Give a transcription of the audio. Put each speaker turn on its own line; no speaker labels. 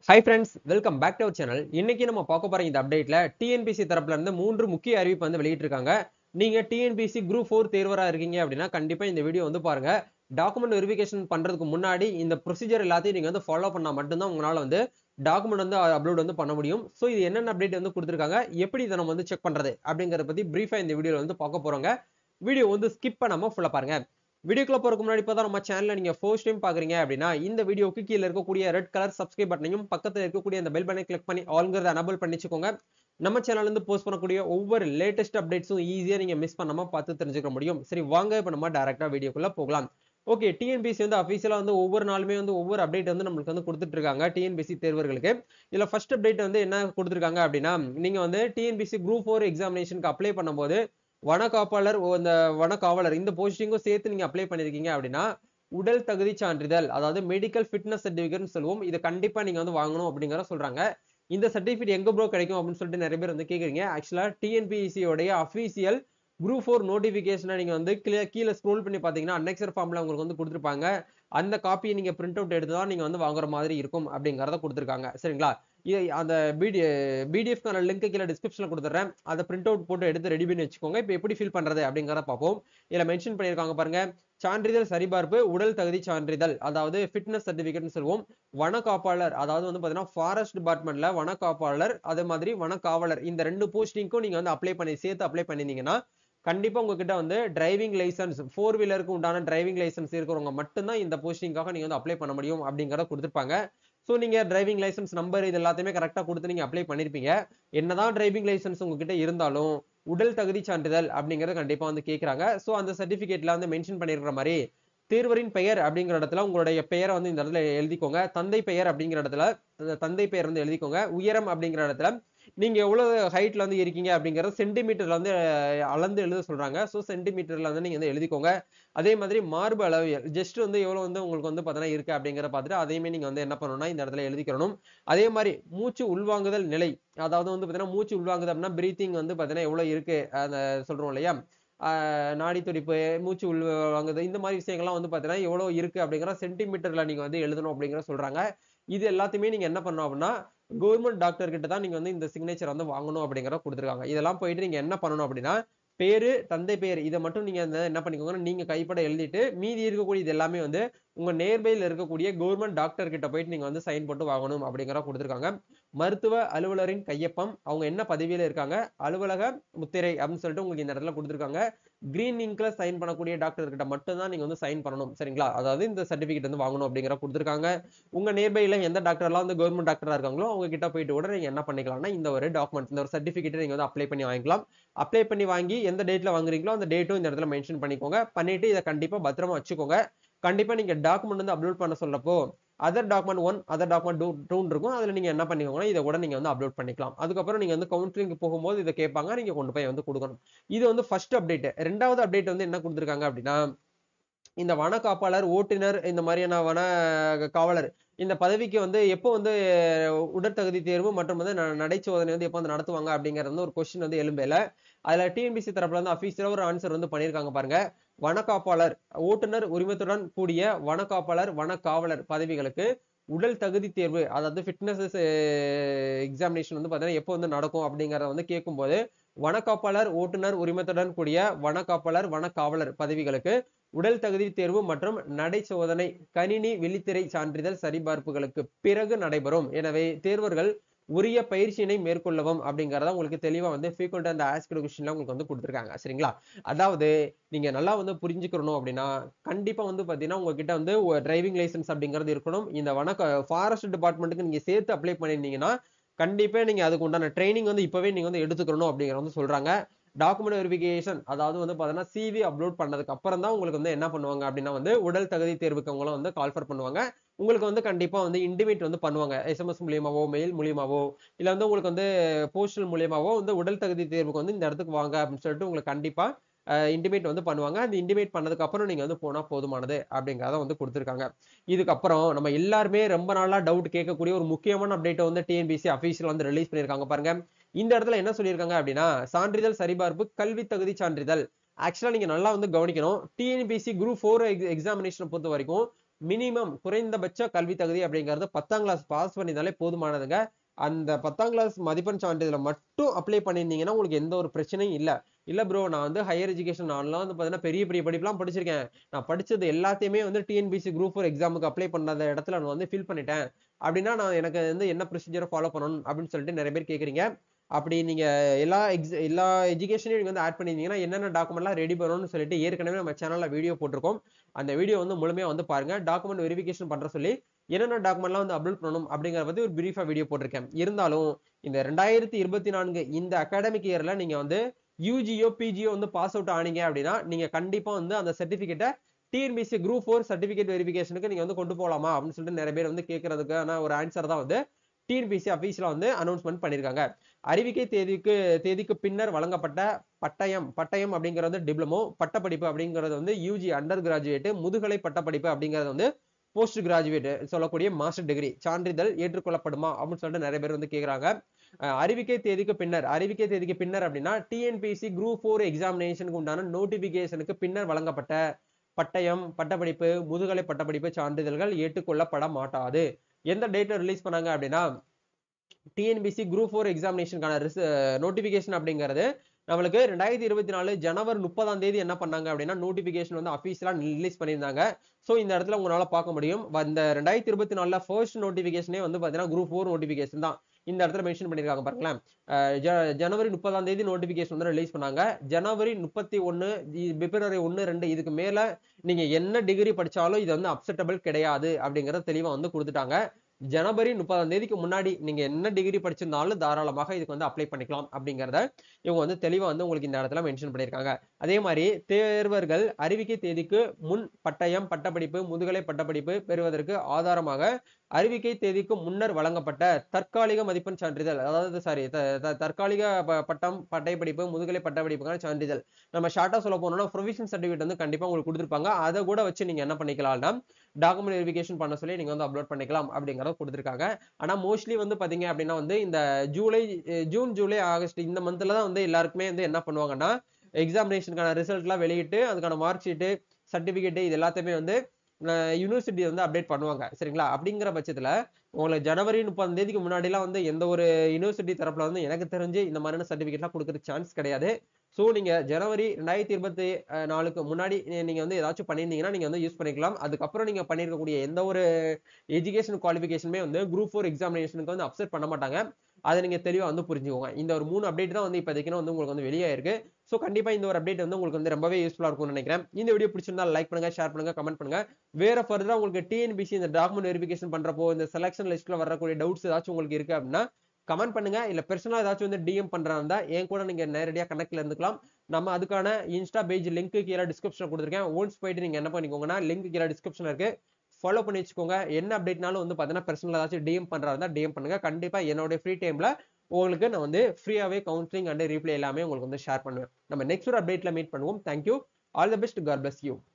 high friends welcome back to our channel இன்னைக்கு நம்ம பார்க்க போற இந்த அப்டேட்ல டிஎன்பிசி தரப்புல இருந்து மூன்று முக்கிய அறிவிப்பு வந்து வெளியிட்டிருக்காங்க நீங்க டிஎன்பிசி குரூப் ஃபோர் தேர்வரா இருக்கீங்க அப்படின்னா கண்டிப்பா இந்த வீடியோ வந்து பாருங்க டாக்குமெண்ட் வெரிஃபிகேஷன் பண்றதுக்கு முன்னாடி இந்த ப்ரொசீஜர் எல்லாத்தையும் நீங்க வந்து ஃபாலோ பண்ணா மட்டும்தான் உங்களால வந்து டாக்குமெண்ட் வந்து அப்லோட் வந்து பண்ண முடியும் ஸோ இது என்னென்ன அப்டேட் வந்து கொடுத்துருக்காங்க எப்படி இதை நம்ம வந்து செக் பண்றது அப்படிங்கறத பத்தி பிரீஃபா இந்த வீடியோல வந்து பார்க்க போறோங்க வீடியோ வந்து ஸ்கிப் பண்ணாம ஃபுல்லா பாருங்க வீடியோக்குள்ள போறதுக்கு முன்னாடி இப்போ நம்ம சேனல்ல நீங்க ஃபர்ஸ்ட் டைம் பாக்குறீங்க அப்படின்னா இந்த வீடியோக்கு கீழே இருக்கக்கூடிய ரெட் கலர் சப்ஸ்கிரைப் பட்டனையும் பக்கத்துல இருக்கக்கூடிய அந்த பெல் பட்டனை கிளிக் பண்ணி ஆல்ங்கிறத அனபிள் பண்ணிச்சுக்கோங்க நம்ம சேனல்ல இருந்து போஸ்ட் பண்ணக்கூடிய ஒவ்வொரு லேட்டஸ்ட் அப்டேட்ஸும் ஈஸியா நீங்க மிஸ் பண்ணாம பார்த்து தெரிஞ்சுக்க முடியும் சரி வாங்க இப்போ நம்ம டேரக்டா வீடியோக்குள்ள போகலாம் ஓகே டிஎன்பிசி வந்து அஃபீஷியலா வந்து ஒவ்வொரு நாளுமே வந்து ஒவ்வொரு அப்டேட் வந்து நம்மளுக்கு வந்து கொடுத்துட்டு இருக்காங்க டிஎன்பிசி தேர்வர்களுக்கு இதுல ஃபர்ஸ்ட் அப்டேட் வந்து என்ன கொடுத்துருக்காங்க அப்படின்னா நீங்க வந்து டிஎன்பிசி குரூப் ஃபோர் எக்ஸாமினேஷனுக்கு அப்ளை பண்ணும்போது வனக்காப்பாளர் இந்த வனக்காவலர் இந்த போஸ்டிங்கும் சேர்த்து நீங்க அப்ளை பண்ணிருக்கீங்க அப்படின்னா உடல் தகுதி சான்றிதழ் அதாவது மெடிக்கல் ஃபிட்னஸ் சர்டிஃபிகேட்னு சொல்லுவோம் இதை கண்டிப்பா நீங்க வந்து வாங்கணும் அப்படிங்கிற சொல்றாங்க இந்த சர்டிஃபிகேட் எங்க ப்ரோ கிடைக்கும் அப்படின்னு சொல்லிட்டு நிறைய பேர் வந்து கேக்குறீங்க ஆக்சுவலா டிஎன்பிஎஸ்சி உடைய அஃபீஷியல் குரூப் ஃபோர் நோட்டிஃபிகேஷனை நீங்க வந்து கீழே கீழே ஸ்க்ரோல் பண்ணி பாத்தீங்கன்னா அன்னெக்சர் ஃபார்ம்ல உங்களுக்கு வந்து கொடுத்துருப்பாங்க அந்த காப்பியை நீங்க பிரிண்ட் அவுட் எடுத்து தான் நீங்க வந்து வாங்குற மாதிரி இருக்கும் அப்படிங்கறத கொடுத்துருக்காங்க சரிங்களா இது அந்த பிடி பிடிஎஃப்கான லிங்க் கீழே டிஸ்கிரிப்ஷனில் கொடுத்துட்றேன் அதை பிரிண்ட் அவுட் போட்டு எடுத்து ரெடி பண்ணி வச்சுக்கோங்க இப்போ எப்படி ஃபில் பண்றது அப்படிங்கிறத பார்ப்போம் இதில் மென்ஷன் பண்ணியிருக்காங்க பாருங்க சான்றிதழ் சரிபார்ப்பு உடல் தகுதி சான்றிதழ் அதாவது ஃபிட்னஸ் சர்டிஃபிகேட்னு சொல்லுவோம் வனக்காப்பாளர் அதாவது வந்து பார்த்தீங்கன்னா ஃபாரஸ்ட் டிபார்ட்மெண்ட்ல வனக்காப்பாளர் அதே மாதிரி வனக்காவலர் இந்த ரெண்டு போஸ்டிங்க்கும் நீங்க வந்து அப்ளை பண்ணி சேர்த்து அப்ளை பண்ணிருந்தீங்கன்னா கண்டிப்பா உங்ககிட்ட வந்து டிரைவிங் லைசன்ஸ் ஃபோர் வீலருக்கு உண்டான டிரைவிங் லைசன்ஸ் இருக்கிறவங்க மட்டும்தான் இந்த போஸ்டிங்காக நீங்க வந்து அப்ளை பண்ண முடியும் அப்படிங்கிறத கொடுத்துருப்பாங்க ஸோ நீங்க டிரைவிங் லைசன்ஸ் நம்பர் இது எல்லாத்தையுமே கரெக்டாக கொடுத்து நீங்க அப்ளை பண்ணிருப்பீங்க என்னதான் டிரைவிங் லைசன்ஸ் உங்ககிட்ட இருந்தாலும் உடல் தகுதி சான்றிதழ் அப்படிங்கறத கண்டிப்பா வந்து கேட்கறாங்க ஸோ அந்த சர்டிபிகேட்ல வந்து மென்ஷன் பண்ணிருக்கிற மாதிரி தேர்வரின் பெயர் அப்படிங்கிற இடத்துல உங்களுடைய பெயரை வந்து இந்த இடத்துல எழுதிக்கோங்க தந்தை பெயர் அப்படிங்கிற இடத்துல தந்தை பெயர் வந்து எழுதிக்கோங்க உயரம் அப்படிங்கிற இடத்துல நீங்க எவ்வளவு ஹைட்ல வந்து இருக்கீங்க அப்படிங்கறது சென்டிமீட்டர்ல வந்து அளந்து எழுத சொல்றாங்க ஸோ சென்டிமீட்டர்ல வந்து நீங்க வந்து எழுதிக்கோங்க அதே மாதிரி மார்பு அளவியல் ஜஸ்ட் வந்து எவ்வளவு வந்து உங்களுக்கு வந்து பார்த்தீங்கன்னா இருக்கு அப்படிங்கிற பார்த்துட்டு அதையுமே நீங்க வந்து என்ன பண்ணணும்னா இந்த இடத்துல எழுதிக்கணும் அதே மாதிரி மூச்சு உள்வாங்குதல் நிலை அதாவது வந்து பார்த்தீங்கன்னா மூச்சு உள்வாங்குது அப்படின்னா பிரீத்திங் வந்து பார்த்தீங்கன்னா எவ்வளவு இருக்கு அந்த சொல்றோம் இல்லையா நாடி துடிப்பு மூச்சு உள் வாங்குது இந்த மாதிரி விஷயங்கள்லாம் வந்து பார்த்தீங்கன்னா எவ்வளோ இருக்கு அப்படிங்கிற சென்டிமீட்டர்ல நீங்க வந்து எழுதணும் அப்படிங்கிற சொல்றாங்க இது எல்லாத்தையுமே நீங்க என்ன பண்ணணும் அப்படின்னா கவர்மெண்ட் டாக்டர் கிட்ட தான் நீங்க வந்து இந்த சிக்னேச்சர் வந்து வாங்கணும் அப்படிங்கிற கொடுத்துருக்காங்க இதெல்லாம் போயிட்டு நீங்க என்ன பண்ணணும் அப்படின்னா பேரு தந்தை பேர் இதை மட்டும் நீங்க என்ன பண்ணிக்கோங்கன்னா நீங்க கைப்பட எழுதிட்டு மீதி இருக்கக்கூடிய இது எல்லாமே வந்து உங்க நேர்பையில் இருக்கக்கூடிய கவர்மெண்ட் டாக்டர் கிட்ட போயிட்டு நீங்க வந்து சைன் போட்டு வாங்கணும் அப்படிங்கிற கொடுத்துருக்காங்க மருத்துவ அலுவலரின் கையொப்பம் அவங்க என்ன பதவியில இருக்காங்க அலுவலக முத்திரை அப்படின்னு சொல்லிட்டு உங்களுக்கு இந்த இடத்துல கொடுத்துருக்காங்க கிரீன் இங்க்ல சைன் பண்ணக்கூடிய டாக்டர் கிட்ட மட்டும் தான் நீங்க வந்து சைன் பண்ணணும் சரிங்களா அதாவது இந்த சர்டிபிகேட் வந்து வாங்கணும் அப்படிங்கிற கொடுத்துருக்காங்க உங்க நேர்பையில எந்த டாக்டர்லாம் வந்து கவர்மெண்ட் டாக்டரா இருக்காங்களோ அவங்க கிட்ட போயிட்டு கூட நீங்க என்ன பண்ணிக்கலாம்னா இந்த ஒரு டாக்குமெண்ட் இந்த ஒரு சர்டிபிகேட் நீங்க வந்து அப்ளை பண்ணி வாங்கிக்கலாம் அப்ளை பண்ணி வாங்கி எந்த டேட்ல வாங்குறீங்களோ அந்த டேட்டும் இந்த இடத்துல மென்ஷன் பண்ணிக்கோங்க பண்ணிட்டு இதை கண்டிப்பா பத்திரமா வச்சுக்கோங்க கண்டிப்பா நீங்க டாக்குமெண்ட் வந்து அப்லோட் பண்ண சொல்லப்போ other document one other document two டூன் இருக்கும் அதுல நீங்க என்ன பண்ணிக்கோங்கன்னா இதை கூட நீங்க வந்து அப்லோட் பண்ணிக்கலாம் அதுக்கப்புறம் நீங்க வந்து கவுன்சிலிங் போகும்போது இதை கேட்பாங்க நீங்க கொண்டு போய் வந்து கொடுக்கணும் இது வந்து ஃபர்ஸ்ட் அப்டேட் ரெண்டாவது அப்டேட் வந்து என்ன கொடுத்துருக்காங்க அப்படின்னா இந்த வன காப்பாளர் ஓட்டுநர் இந்த மாதிரியான வன காவலர் இந்த பதவிக்கு வந்து எப்போ வந்து உடற்தகுதி தேர்வு மற்றும் வந்து நடை சோதனை வந்து எப்போ வந்து நடத்துவாங்க அப்படிங்கிறது வந்து ஒரு கொஸ்டின் வந்து எழும்பல அதுல டிஎன்பிசி தரப்புல வந்து அபிஷியலா ஒரு ஆன்சர் வந்து பண்ணியிருக்காங்க பாருங்க வனக்காப்பாளர் ஓட்டுநர் உரிமத்துடன் கூடிய வனக்காப்பாளர் வனக்காவலர் பதவிகளுக்கு உடல் தகுதி தேர்வு அதாவது ஃபிட்னஸ் எக்ஸாமினேஷன் வந்து பார்த்தீங்கன்னா எப்போ வந்து நடக்கும் அப்படிங்கிறத வந்து கேட்கும்போது வனக்காப்பாளர் ஓட்டுநர் உரிமத்துடன் கூடிய வனக்காப்பாளர் வனக்காவலர் பதவிகளுக்கு உடல் தகுதி தேர்வு மற்றும் நடை சோதனை கணினி விழித்திரை சான்றிதழ் சரிபார்ப்புகளுக்கு பிறகு நடைபெறும் எனவே தேர்வர்கள் உரிய பயிற்சியினை மேற்கொள்ளவும் அப்படிங்கறத உங்களுக்கு தெளிவா வந்து ஃப்ரீக்வெண்ட் அந்த ஆஸ்க் கொஸ்டின்ல உங்களுக்கு வந்து கொடுத்துருக்காங்க சரிங்களா அதாவது நீங்க நல்லா வந்து புரிஞ்சுக்கணும் அப்படின்னா கண்டிப்பா வந்து பாத்தீங்கன்னா உங்ககிட்ட வந்து டிரைவிங் லைசன்ஸ் அப்படிங்கிறது இருக்கணும் இந்த வனக்க ஃபாரஸ்ட் டிபார்ட்மெண்ட்டுக்கு நீங்க சேர்த்து அப்ளை பண்ணிருந்தீங்கன்னா கண்டிப்பா நீங்க அதுக்கு உண்டான ட்ரைனிங் வந்து இப்பவே நீங்க வந்து எடுத்துக்கணும் அப்படிங்கிற வந்து சொல்றாங்க டாக்குமெண்ட் வெரிஃபிகேஷன் அதாவது வந்து பார்த்தீங்கன்னா சிவி அப்லோட் பண்ணதுக்கு அப்புறம் தான் உங்களுக்கு வந்து என்ன பண்ணுவாங்க அப்படின்னா வந்து உடல் தகுதி தேர்வுக்கு அவங்களும் வந்து கால்ஃபர் பண்ணுவாங்க உங்களுக்கு வந்து கண்டிப்பா வந்து இன்டிமேட் வந்து பண்ணுவாங்க எஸ்எம்எஸ் மூலியமாவோ மெயில் மூலியமாவோ இல்ல வந்து உங்களுக்கு வந்து போஸ்டல் மூலியமாவோ வந்து உடல் தகுதி தேர்வுக்கு வந்து இந்த இடத்துக்கு வாங்க அப்படின்னு சொல்லிட்டு உங்களுக்கு கண்டிப்பா இன்டிமேட் வந்து பண்ணுவாங்க அந்த இன்டிமேட் பண்ணதுக்கு அப்புறம் நீங்க வந்து போனா போதுமானது அப்படிங்கிறத வந்து கொடுத்துருக்காங்க இதுக்கப்புறம் நம்ம எல்லாருமே ரொம்ப நாளா டவுட் கேட்கக்கூடிய ஒரு முக்கியமான அப்டேட் வந்து டிஎன்பிசி அபிஷியல் வந்து ரிலீஸ் பண்ணியிருக்காங்க பாருங்க இந்த இடத்துல என்ன சொல்லியிருக்காங்க அப்படின்னா சான்றிதழ் சரிபார்ப்பு கல்வி தகுதி சான்றிதழ் ஆக்சுவலா நீங்க நல்லா வந்து கவனிக்கணும் டிஎன்பிசி குரூப் ஃபோர் எக்ஸாமினேஷனை பொறுத்த வரைக்கும் மினிமம் குறைந்தபட்ச கல்வி தகுதி அப்படிங்கிறது பத்தாம் கிளாஸ் பாஸ் பண்ணியிருந்தாலே போதுமானதுங்க அந்த பத்தாம் கிளாஸ் மதிப்பெண் சான்றிதழை மட்டும் அப்ளை பண்ணியிருந்தீங்கன்னா உங்களுக்கு எந்த ஒரு பிரச்சனையும் இல்லை இல்ல ப்ரோ நான் வந்து ஹையர் எஜுகேஷன் நான்லாம் வந்து பார்த்தீங்கன்னா பெரிய பெரிய படிப்புலாம் படிச்சிருக்கேன் நான் படிச்சது எல்லாத்தையுமே வந்து டிஎன்பிசி குரூப் ஃபோர் எக்ஸாமுக்கு அப்ளை பண்ணாத இடத்துல நான் வந்து ஃபில் பண்ணிட்டேன் அப்படின்னா நான் எனக்கு வந்து என்ன ப்ரொசீஜரை ஃபாலோ பண்ணணும் அப்படின்னு சொல்லிட்டு நிறைய பேர் கேட்குறீங்க அப்படி நீங்க எல்லா எக்ஸ் எல்லா எஜுகேஷனையும் நீங்க வந்து ஆட் பண்ணியிருந்தீங்கன்னா என்னென்ன டாக்குமெண்ட்லாம் ரெடி பண்ணணும்னு சொல்லிட்டு ஏற்கனவே நம்ம சேனல்ல வீடியோ போட்டிருக்கோம் அந்த வீடியோ வந்து முழுமையா வந்து பாருங்க டாக்குமெண்ட் வெரிஃபிகேஷன் பண்ற சொல்லி என்னென்ன டாக்குமெண்ட்லாம் வந்து அப்லோட் பண்ணணும் அப்படிங்கிறத பத்தி ஒரு பிரீஃபா வீடியோ போட்டிருக்கேன் இருந்தாலும் இந்த ரெண்டாயிரத்தி இருபத்தி நான்கு இந்த அகாடமிக் இயர்ல நீங்க வந்து யூஜியோ பிஜியோ வந்து பாஸ் அவுட் ஆனீங்க அப்படின்னா நீங்க கண்டிப்பா வந்து அந்த சர்டிபிகேட்டை டிஎன்பிசி குரூப் ஃபோர் சர்டிபிகேட் வெரிஃபிகேஷனுக்கு நீங்க வந்து கொண்டு போகலாமா அப்படின்னு சொல்லிட்டு நிறைய பேர் வந்து கேட்கறதுக்கான ஒரு ஆன்சர் தான் வந்து டிஎன்பிசி அஃபீஷியலா வந்து அனௌன்ஸ்மெண்ட் பண்ணியிருக்காங்க அறிவிக்கை தேதிக்கு தேதிக்கு பின்னர் வழங்கப்பட்ட பட்டயம் பட்டயம் அப்படிங்கிறது டிப்ளமோ பட்டப்படிப்பு அப்படிங்கிறது வந்து யூஜி அண்டர் கிராஜுவேட் முதுகலை பட்டப்படிப்பு அப்படிங்கிறது வந்து போஸ்ட் கிராஜுவேட் சொல்லக்கூடிய மாஸ்டர் டிகிரி சான்றிதழ் ஏற்றுக்கொள்ளப்படுமா அப்படின்னு சொல்லிட்டு நிறைய பேர் வந்து கேட்குறாங்க அறிவிக்கை தேதிக்கு பின்னர் அறிவிக்கை தேதிக்கு பின்னர் அப்படின்னா டிஎன்பிசி குரூப் ஃபோர் எக்ஸாமினேஷனுக்கு உண்டான நோட்டிபிகேஷனுக்கு பின்னர் வழங்கப்பட்ட பட்டயம் பட்டப்படிப்பு முதுகலை பட்டப்படிப்பு சான்றிதழ்கள் ஏற்றுக்கொள்ளப்பட மாட்டாது எந்த டேட்ல ரிலீஸ் பண்ணாங்க அப்படின்னா டிஎன்பிசி குரூப் ஃபோர் எக்ஸாமினேஷனுக்கான ரிச நோட்டிபிகேஷன் அப்படிங்கிறது நம்மளுக்கு ரெண்டாயிரத்தி இருபத்தி நாலு ஜனவரி முப்பதாம் தேதி என்ன பண்ணாங்க அப்படின்னா நோட்டிபிகேஷன் வந்து அஃபீஷியலாக ரிலீஸ் பண்ணியிருந்தாங்க ஸோ இந்த இடத்துல உங்களால் பார்க்க முடியும் இந்த ரெண்டாயிரத்தி இருபத்தி நாலுல ஃபர்ஸ்ட் நோட்டிபிகேஷனே வந்து பார்த்தீங்கன்னா குரூப் ஃபோர் நோட்டிபிகேஷன் தான் இந்த இடத்துல மென்ஷன் பண்ணியிருக்காங்க பாருங்களேன் ஜனவரி முப்பதாம் தேதி நோட்டிபிகேஷன் வந்து ரிலீஸ் பண்ணாங்க ஜனவரி முப்பத்தி ஒன்று பிப்ரவரி ஒன்று ரெண்டு இதுக்கு மேல நீங்க என்ன டிகிரி படிச்சாலும் இது வந்து அப்செட்டபிள் கிடையாது அப்படிங்கறத தெளிவா வந்து கொடுத்துட்டாங்க ஜனவரி முப்பதாம் தேதிக்கு முன்னாடி நீங்க என்ன டிகிரி படிச்சிருந்தாலும் தாராளமாக இதுக்கு வந்து அப்ளை பண்ணிக்கலாம் அப்படிங்கிறத இவங்க வந்து தெளிவா வந்து உங்களுக்கு இந்த இடத்துல மென்ஷன் பண்ணியிருக்காங்க அதே மாதிரி தேர்வர்கள் அறிவிக்கை தேதிக்கு முன் பட்டயம் பட்டப்படிப்பு முதுகலை பட்டப்படிப்பு பெறுவதற்கு ஆதாரமாக அறிவிக்கை தேதிக்கு முன்னர் வழங்கப்பட்ட தற்காலிக மதிப்பெண் சான்றிதழ் அதாவது சாரி தற்காலிக பட்டம் பட்டயப்படிப்பு முதுகலை பட்டப்படிப்புக்கான சான்றிதழ் நம்ம ஷார்ட்டா சொல்ல போனோம்னா ப்ரொவிஷன் சர்டிஃபிகேட் வந்து கண்டிப்பா உங்களுக்கு கொடுத்துருப்பாங்க அதை கூட வச்சு நீங்க என்ன பண்ணிக்கலாம்னா டாக்குமெண்ட் வெரிஃபிகேஷன் பண்ண சொல்லி நீங்க வந்து அப்லோட் பண்ணிக்கலாம் அப்படிங்கறத கொடுத்துருக்காங்க ஆனா மோஸ்ட்லி வந்து பாத்தீங்க அப்படின்னா வந்து இந்த ஜூலை ஜூன் ஜூலை ஆகஸ்ட் இந்த மந்த்ல தான் வந்து எல்லாருக்குமே வந்து என்ன பண்ணுவாங்கன்னா எக்ஸாமினேஷனுக்கான ரிசல்ட்லாம் வெளியிட்டு அதுக்கான மார்க் ஷீட்டு சர்டிபிகேட் இது எல்லாத்தையுமே வந்து யூனிவர்சிட்டி வந்து அப்டேட் பண்ணுவாங்க சரிங்களா அப்படிங்கிற பட்சத்துல உங்களுக்கு ஜனவரி முப்பதாம் தேதிக்கு முன்னாடிலாம் வந்து எந்த ஒரு யூனிவர்சிட்டி தரப்புல வந்து எனக்கு தெரிஞ்சு இந்த மாதிரியான சர்டிபிகேட்லாம் கொடுக்குற சான்ஸ் கிடையாது ஸோ நீங்க ஜனவரி ரெண்டாயிரத்தி இருபத்தி நாலுக்கு முன்னாடி நீங்க வந்து ஏதாச்சும் பண்ணியிருந்தீங்கன்னா நீங்க வந்து யூஸ் பண்ணிக்கலாம் அதுக்கப்புறம் நீங்க பண்ணிருக்கக்கூடிய எந்த ஒரு எஜுகேஷன் குவாலிஃபிகேஷனுமே வந்து குரூப் ஃபோர் எக்ஸாமினேஷனுக்கு வந்து அப்செட் பண்ண மாட்டாங்க அதை நீங்க தெளிவா வந்து புரிஞ்சுக்கோங்க இந்த ஒரு மூணு அப்டேட் தான் வந்து இப்போதைக்கு வந்து உங்களுக்கு வந்து வெளியே இருக்கு ஸோ கண்டிப்பா இந்த ஒரு அப்டேட் வந்து உங்களுக்கு வந்து ரொம்பவே யூஸ்ஃபுல்லா இருக்கும்னு நினைக்கிறேன் இந்த வீடியோ பிடிச்சிருந்தா லைக் பண்ணுங்க ஷேர் பண்ணுங்க கமெண்ட் பண்ணுங்க வேற ஃபர்தரா உங்களுக்கு டிஎன்பிசி இந்த டாக்குமெண்ட் வெரிஃபிகேஷன் பண்றப்போ இந்த செலக்ஷன் லிஸ்ட்ல வரக்கூடிய டவுட்ஸ் ஏதாச்சும் உங்களுக்கு இருக்கு அப்படின்னா கமெண்ட் பண்ணுங்க இல்ல பர்சனலா ஏதாச்சும் வந்து டிஎம் பண்றாங்க என் கூட நீங்க நேரடியா கனெக்ட்ல இருந்துக்கலாம் நம்ம அதுக்கான இன்ஸ்டா பேஜ் லிங்க் கீழே டிஸ்கிரிப்ஷன் கொடுத்துருக்கேன் ஓன்ஸ் போயிட்டு நீங்க என்ன பண்ணிக்கோங்கன்னா லிங்க் கீழே டிஸ்கிரிப்ஷன் இருக்கு ஃபாலோ பண்ணி வச்சுக்கோங்க என்ன அப்டேட்னாலும் வந்து பார்த்தீங்கன்னா பர்சனல் ஏதாச்சும் டிஎம் பண்றதா டிஎம் பண்ணுங்க கண்டிப்பா என்னோட ஃப்ரீ டைம்ல உங்களுக்கு நான் வந்து ஃப்ரீயாவே கவுன்சிலிங் அண்ட் ரீப்ளே எல்லாமே உங்களுக்கு வந்து ஷேர் பண்ணுவேன் நம்ம நெக்ஸ்ட் ஒரு அப்டேட்ல மீட் பண்ணுவோம் thank you all the best God bless you